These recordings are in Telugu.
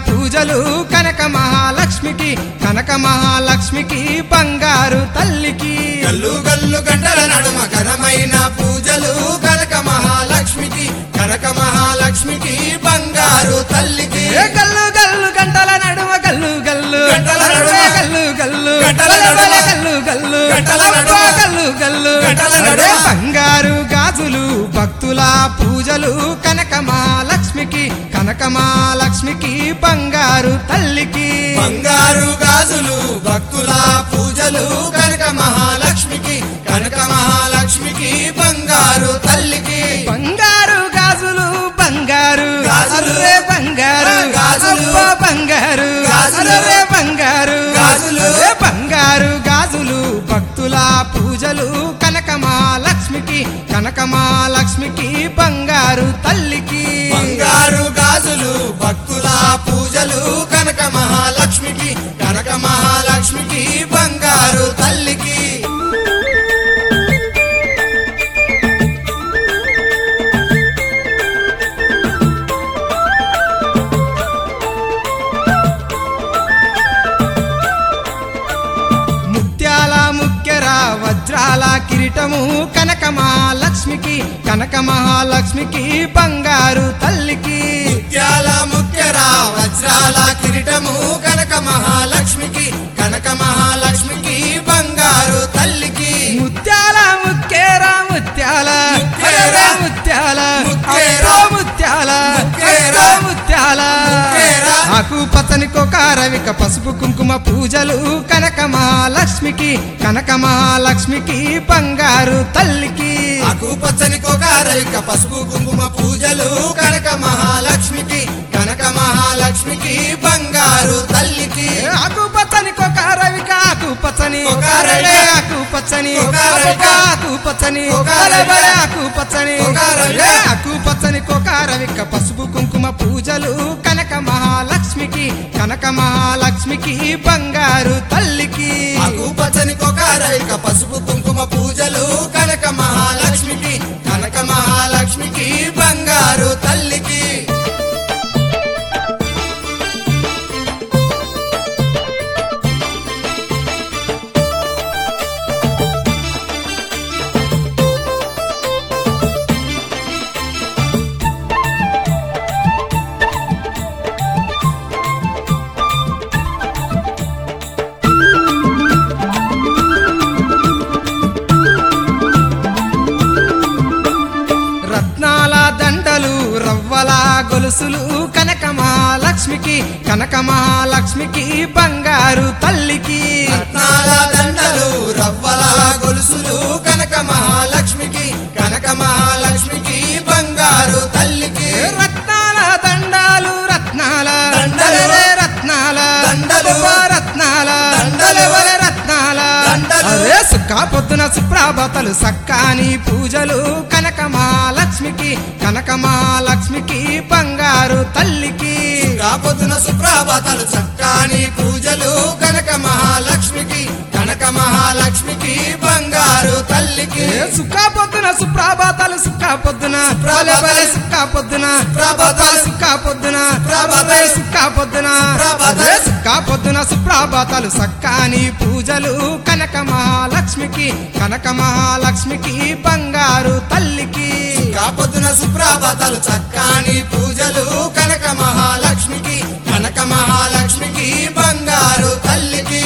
పూజలు కనక మహాలక్ష్మికి కనక మహాలక్ష్మికి బంగారు తల్లికి గల్లు గల్లు గంటల నడుమ ఘనమైన పూజలు కనక మహాలక్ష్మికి కనక మహాలక్ష్మికి బంగారు తల్లికి ఏ గల్లు గల్లు గంటల నడుమ గల్లు గల్లు గంటల నడుమ. ఏ గల్లు గల్లు గంటల బలే నడుమ. బలే గల్లు గల్లు గంటల అబ్బా నడుమ. గల్లు గల్లు గంటల అరే నడుమ. బంగారు గాజులు భక్తుల పూజలు కనక మహాలక్ష్మికి కనక మహాలక్ష్మికి బంగారు తల్లికి బంగారు గాజులు భక్తుల పూజలు కనక మహాలక్ష్మికి కనక మహాలక్ష్మికి బంగారు తల్లికి బంగారు గాజులు బంగారు గాజులు. అర్రే బంగారు ఆ, గాజులు. అబ్బా బంగారు గాజులు. అర్రే బంగారు గాజులు. అర్రే బంగారు గాజులు భక్తుల పూజలు కనక మహాలక్ష్మికి కనక మహాలక్ష్మికి బంగారు తల్లికి బంగారు గాజులు భక్తుల పూజలు కనక మహాలక్ష్మికి కనక మహాలక్ష్మికి బంగారు తల్లికి ముత్యాల ముక్కెర వజ్రాల కిరీటము కనక మహాలక్ష్మికి కనక మహాలక్ష్మికి బంగారు తల్లికి ముత్యాల ముక్కెర వజ్రాల కిరీటము కనక మహాలక్ష్మికి కనక మహాలక్ష్మికి బంగారు తల్లికి ముత్యాల ముక్కేర ముత్యాల ముక్కేర. అరే ముత్యాల ముక్కేర. అబ్బో ముత్యాల ముక్కేర. అబ్బో ముత్యాల ముక్కేర. ఆకు పచ్చని కొకారవిక పసుపు కుంకుమ పూజలు కనక మహాలక్ష్మికి కనక మహాలక్ష్మికి బంగారు తల్లికి ఆకు పచ్చని కొకారైక పసుపు కుంకుమ పూజలు కనక మహాలక్ష్మికి కనక మహాలక్ష్మికి బంగారు తల్లికి ఆకు పచ్చని కొకారవిక ఆకు పచ్చని కొకారవిక. అరే ఆకు పచ్చని కొకారవిక. అబ్బో ఆకు పచ్చని కొకారవిక. అరే ఆకు పచ్చని కొకారవిక. అరే ఆకు పచ్చని కొకారవిక పసుపు కుంకుమ పూజలు కనక మహాలక్ష్మికి కనక మహాలక్ష్మికి బంగారు తల్లికి ఆకు పచ్చని కొకారైక పసుపు కుంకుమ పూజలు కనక మహాలక్ష్మికి కనక మహాలక్ష్మికి బంగారు తల్లికి రత్నాల దండలు రవ్వల గొలుసులు కనక మహాలక్ష్మికి కనక మహాలక్ష్మికి బంగారు తల్లికి రత్నాల దండలు రవ్వల గొలుసులు కనక మహాలక్ష్మికి కనక మహాలక్ష్మికి బంగారు తల్లికి రత్నాల దండాలు రత్నాల దండలు. అరే రత్నాల దండలు. అబ్బా రత్నాల దండలు. అరే రత్నాల దండలు. అరే సుక్క పొద్దున సుప్రాభతలు సక్కాని పూజలు కనక మహాలక్ష్మికి కనక మహాలక్ష్మికి బంగారు తల్లికి రాబోతున్న సుప్రభాతాలు చక్కాని పూజలు కనక మహాలక్ష్మికి కనక మహాలక్ష్మికి బంగారు తల్లికి సుక్క పొద్దున సుప్రాభాతాలు సుక్క పొద్దున సుప్రభాతాలు. బలే బలే సుక్క పొద్దున సుప్రభాతాలు. సుక్క పొద్దున సుప్రభాతాలు. సుక్క పొద్దున సుప్రభాతాలు. అదే సుక్క పొద్దున సుప్రాభాతాలు సక్కాని పూజలు కనక మహాలక్ష్మికి కనక మహాలక్ష్మికి బంగారు తల్లికి రాబోతున్న సుప్రభాతాలు చక్కాని పూజలు కనక మహాలక్ష్మికి కనక మహాలక్ష్మికి బంగారు తల్లికి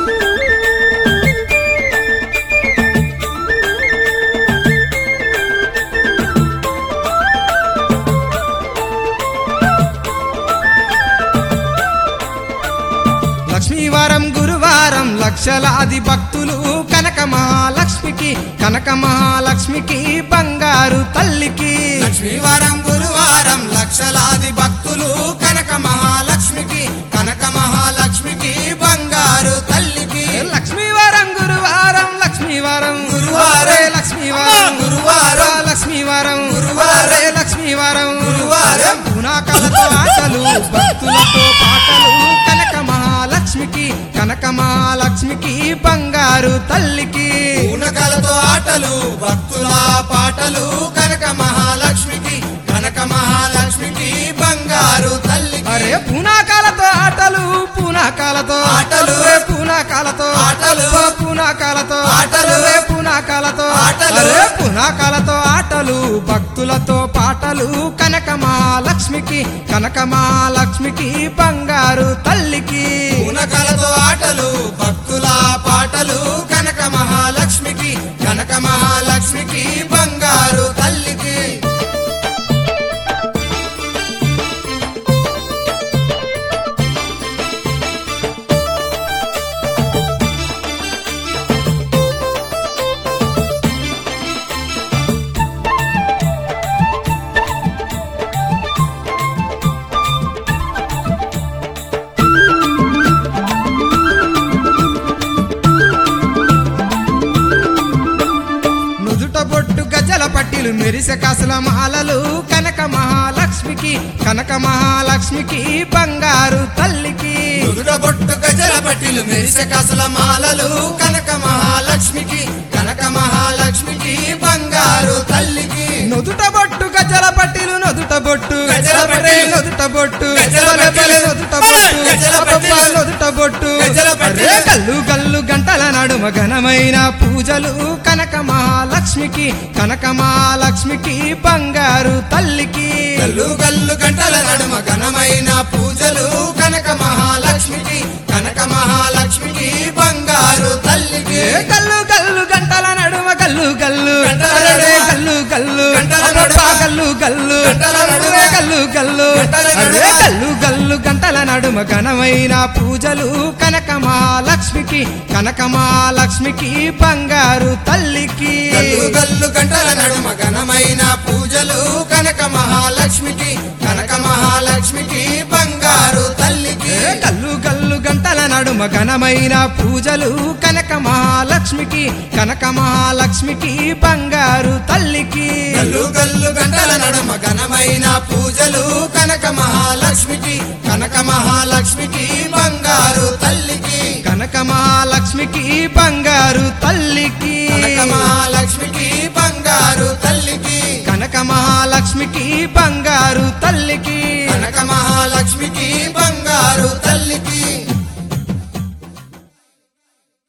లక్ష్మీవారం గురువారం లక్షలాది భక్తులు కనక మహాలక్ష్మికి కనక మహాలక్ష్మికి బంగారు తల్లికి లక్ష్మీవారం గురువారం లక్షలాది భక్తులు కనక మహాలక్ష్మికి కనక మహాలక్ష్మికి బంగారు తల్లికి లక్ష్మీవారం గురువారం లక్ష్మీవారం గురువారం. అరే లక్ష్మీవారం గురువారం. ఆ లక్ష్మీవారం గురువారం. అరే లక్ష్మీవారం గురువారం. పునాకాలతో ఆటలు భక్తులతో పాటలు కనక మహాలక్ష్మికి కనక మహాలక్ష్మికి బంగారు తల్లికి పూనకాలతో ఆటలు భక్తుల పాటలు కనక మహాలక్ష్మికి కనక మహాలక్ష్మికి బంగారు తల్లికి అరే పునాకాలతో పూనాకాలతో ఆటలు. రే పూనాకాలతో ఆటలు. ఓ పూనాకాలతో ఆటలు. రే పూనాకాలతో ఆటలు. అరే పునాకాలతో ఆటలు భక్తులతో పాటలు కనక మహాలక్ష్మికి కనక మహాలక్ష్మికి బంగారు తల్లికి పూనకాలతో ఆటలు భక్తుల పాటలు కనక మహాలక్ష్మికి కనక మహాలక్ష్మికి బంగారు తల్లికి నుదుట బొట్టు గజల పట్టిలు మెరిసె కాసుల మాలలు కనక మహాలక్ష్మికి కనక మహాలక్ష్మికి బంగారు తల్లికి నుదుట బొట్టు గజల పట్టిలు మెరిసె కసల మాలలు కనక మహాలక్ష్మికి కనక మహాలక్ష్మికి బంగారు తల్లికి నుదుట బొట్టు గజల పట్టిలు నుదుట బొట్టు గజల పట్టీలు. నుదుట బొట్టు గజల బలె బలె పట్టీలు. నుదుట బొట్టు గజల అబ్బబ్బా, పట్టీలు. నుదుట బొట్టు గజల పట్టీలు. అరే గల్లు గల్లు గంటల నడుమ ఘనమైన పూజలు కనక మహాలక్ష్మికి కనక మహాలక్ష్మికి బంగారు తల్లికి గల్లు గల్లు గంటల నడుమ ఘనమైన పూజలు కనక మహాలక్ష్మికి కనక మహాలక్ష్మికి బంగారు తల్లికి ఏ గల్లు గల్లు గంటల నడుమ గల్లు గల్లు గంటల అరే నడుమ. గల్లు గల్లు గంటల అబ్బబ్బా, నడుమ. గల్లు గల్లు గంటల నడుమ. అరే గల్లు గల్లు గంటల అరే నడుమ. గల్లు గల్లు గంటల నడుమ ఘనమైన పూజలు కనక మహాలక్ష్మికి కనక మహాలక్ష్మికి బంగారు తల్లికి గల్లు గల్లు గంటల నడుమ ఘనమైన పూజలు కనక మహాలక్ష్మికి కనక మహాలక్ష్మికి బంగారు తల్లికి ఏ గల్లు గల్లు గంటల నడుమ ఘనమైన పూజలు కనక మహాలక్ష్మికి కనక మహాలక్ష్మికి బంగారు తల్లికి గల్లు గల్లు గంటల నడుమ ఘనమైన పూజలు కనక మహాలక్ష్మికి కనక మహాలక్ష్మికి బంగారు తల్లికి కనక మహాలక్ష్మికి బంగారు తల్లికి కనక మహాలక్ష్మికి బంగారు తల్లికి కనక మహాలక్ష్మికి బంగారు తల్లికి కనక మహాలక్ష్మికి బంగారు